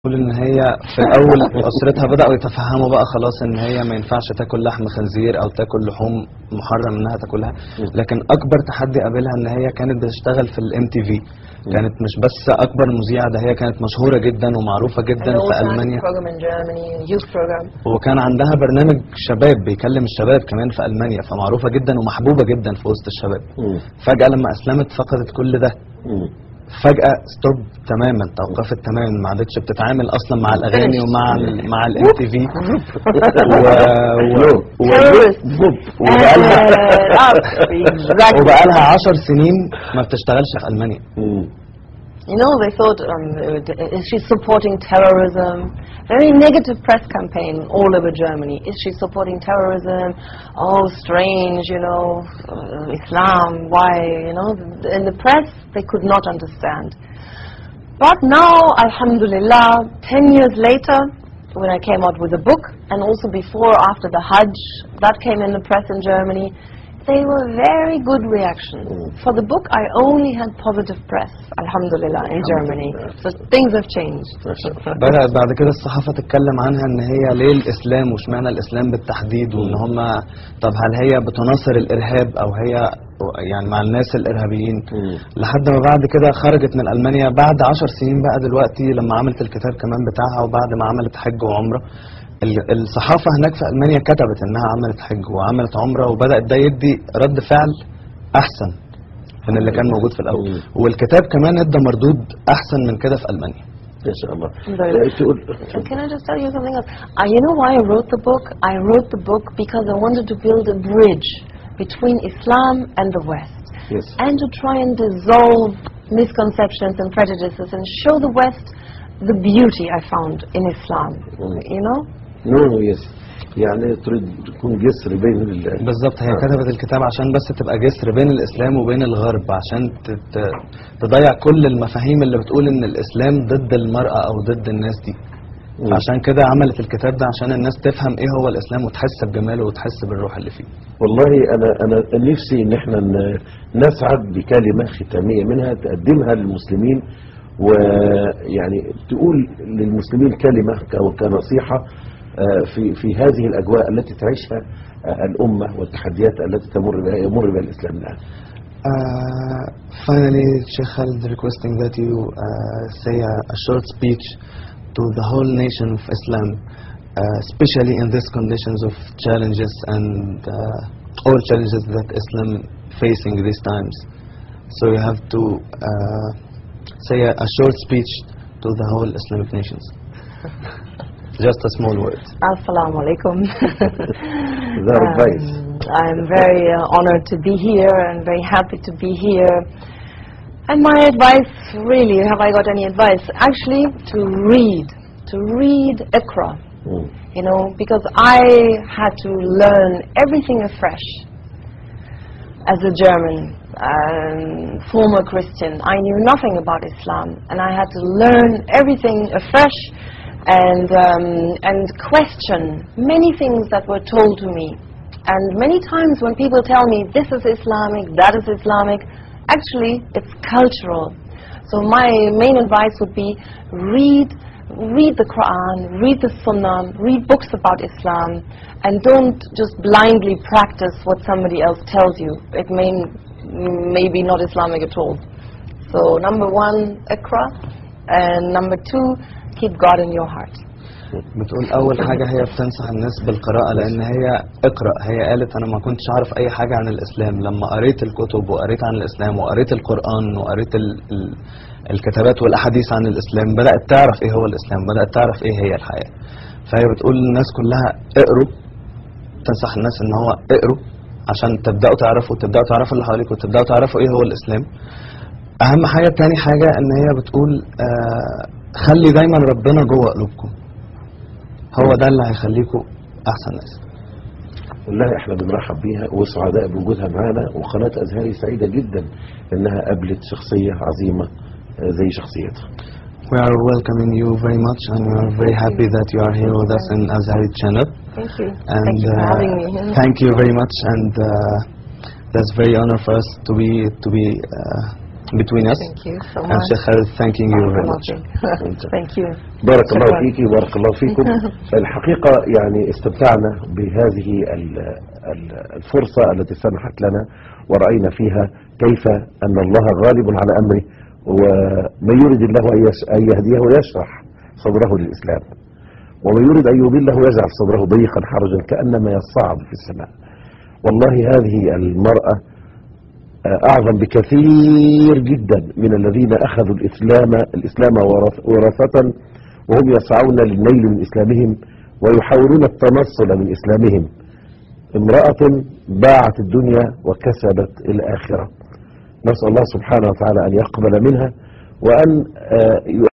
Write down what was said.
بتقول ان هي في الاول اسرتها بداوا يتفهموا بقى خلاص ان هي ما ينفعش تاكل لحم خنزير او تاكل لحوم محرم انها تاكلها لكن اكبر تحدي قابلها ان هي كانت بتشتغل في الام تي في كانت مش بس اكبر مذيعه ده هي كانت مشهوره جدا ومعروفه جدا And في also المانيا program in Germany, youth program. وكان عندها برنامج شباب بيكلم الشباب كمان في المانيا فمعروفه جدا ومحبوبه جدا في وسط الشباب مم. فجاه لما اسلمت فقدت كل ده مم. فجأة ستوب تماما توقفت تماما ما عادتش بتتعامل اصلا مع الاغاني ومع ال مع الام تي في Terrorist. وبقالها Uh, exactly. وبقالها 10 سنين ما بتشتغلش في المانيا مم. You know, they thought, um, uh, is she supporting terrorism? Very negative press campaign all over Germany. Is she supporting terrorism? Oh, strange, you know, uh, Islam, why, you know? In the press, they could not understand. But now, Alhamdulillah, 10 years later, when I came out with a book, and also before, after the Hajj, that came in the press in Germany, they were very good reaction. For the book, I only had positive press, Alhamdulillah, in Germany. So things have changed. ما شاء الله بدأت بعد كده الصحافة تتكلم عنها ان هي ليه الاسلام واشمعنى الاسلام بالتحديد وان هم طب هل هي بتناصر الارهاب او هي يعني مع الناس الارهابيين مم. لحد ما بعد كده خرجت من المانيا بعد عشر سنين بقى دلوقتي لما عملت الكتاب كمان بتاعها وبعد ما عملت حج وعمره ال- الصحافه هناك في المانيا كتبت انها عملت حج وعملت عمره وبدات ده يدي رد فعل احسن من اللي كان موجود في الاول مم. والكتاب كمان ادى مردود احسن من كده في المانيا ما شاء الله Very- آه، تقول And can I just tell you something else? Uh, you know why I wrote the book? I wrote the book because I wanted to build a bridge between Islam and the West. Yes. And to try and dissolve misconceptions and prejudices and show the West the beauty I found in Islam. Mm. You know? نو نو يس يعني تريد تكون جسر بين ال- بالظبط هي آه. كتبت الكتاب عشان بس تبقى جسر بين الاسلام وبين الغرب عشان ت- ت- تضيع كل المفاهيم اللي بتقول ان الاسلام ضد المرأة او ضد الناس دي مم. عشان كده عملت الكتاب ده عشان الناس تفهم ايه هو الاسلام وتحس بجماله وتحس بالروح اللي فيه والله انا انا نفسي ان احنا ن- نسعد بكلمه ختاميه منها تقدمها للمسلمين ويعني تقول للمسلمين كلمه ك- كنصيحه آه، في في هذه الاجواء التي تعيشها آه، الامه والتحديات التي تمر بها يمر بها الاسلام الان. Uh, finally, Sheikh Khalid requesting that you uh, say a, a short speech to the whole nation of Islam, uh, especially in these conditions of challenges and uh, all challenges that Islam facing these times. So you have to uh, say a, a short speech to the whole Islamic nations. Just a small word. Assalamu alaikum. That advice. Um, I'm very uh, honored to be here and very happy to be here. And my advice, really, have I got any advice? Actually, to read, to read Iqra, مم. you know, because I had to learn everything afresh as a German, um, former Christian. I knew nothing about Islam, and I had to learn everything afresh and um, and question many things that were told to me. And many times when people tell me this is Islamic, that is Islamic, actually it's cultural. So my main advice would be read read the Quran, read the Sunnah, read books about Islam, and don't just blindly practice what somebody else tells you. It may may be not Islamic at all. So number one, Iqra, and number two, keep God in your heart. بتقول اول حاجه هي بتنصح الناس بالقراءه لان هي اقرا هي قالت انا ما كنتش اعرف اي حاجه عن الاسلام لما قريت الكتب وقريت عن الاسلام وقريت القران وقريت ال ال الكتابات والاحاديث عن الاسلام بدات تعرف ايه هو الاسلام بدات تعرف ايه هي الحياه فهي بتقول للناس كلها اقروا تنصح الناس ان هو اقروا عشان تبداوا تعرفوا تبداوا تعرفوا اللي حواليكم تبداوا تعرفوا ايه هو الاسلام اهم حاجه تاني حاجه ان هي بتقول آه خلي دايما ربنا جوه قلوبكم هو ده اللي هيخليكم احسن ناس والله احنا بنرحب بيها وسعداء بوجودها معانا وقناه ازهري سعيده جدا انها قابلت شخصيه عظيمه آه، زي شخصيتها. We are welcoming you very much and we are very happy that you are here with us in Azhari channel. Thank you. And Thank you for uh, having me. thank you very much and uh, that's very honor for us to be to be uh, between us. Thank you so And much. Sheikh Khalid, thanking you very much. Thank you. بارك الله شكراً. فيك وبارك الله فيكم الحقيقة يعني استمتعنا بهذه ال- ال- الفرصة التي سمحت لنا ورأينا فيها كيف أن الله غالب على أمره ومن يريد الله أن يس- أن يهديه يشرح صدره للإسلام ومن يريد أن يضله يجعل صدره ضيقا حرجا كأنما يصعد في السماء والله هذه المرأة أعظم بكثير جدا من الذين أخذوا الإسلام الإسلام ورث- وراثة وهم يسعون للنيل من إسلامهم ويحاولون التنصل من إسلامهم امرأة باعت الدنيا وكسبت الآخرة نسأل الله سبحانه وتعالى أن يقبل منها وأن آه،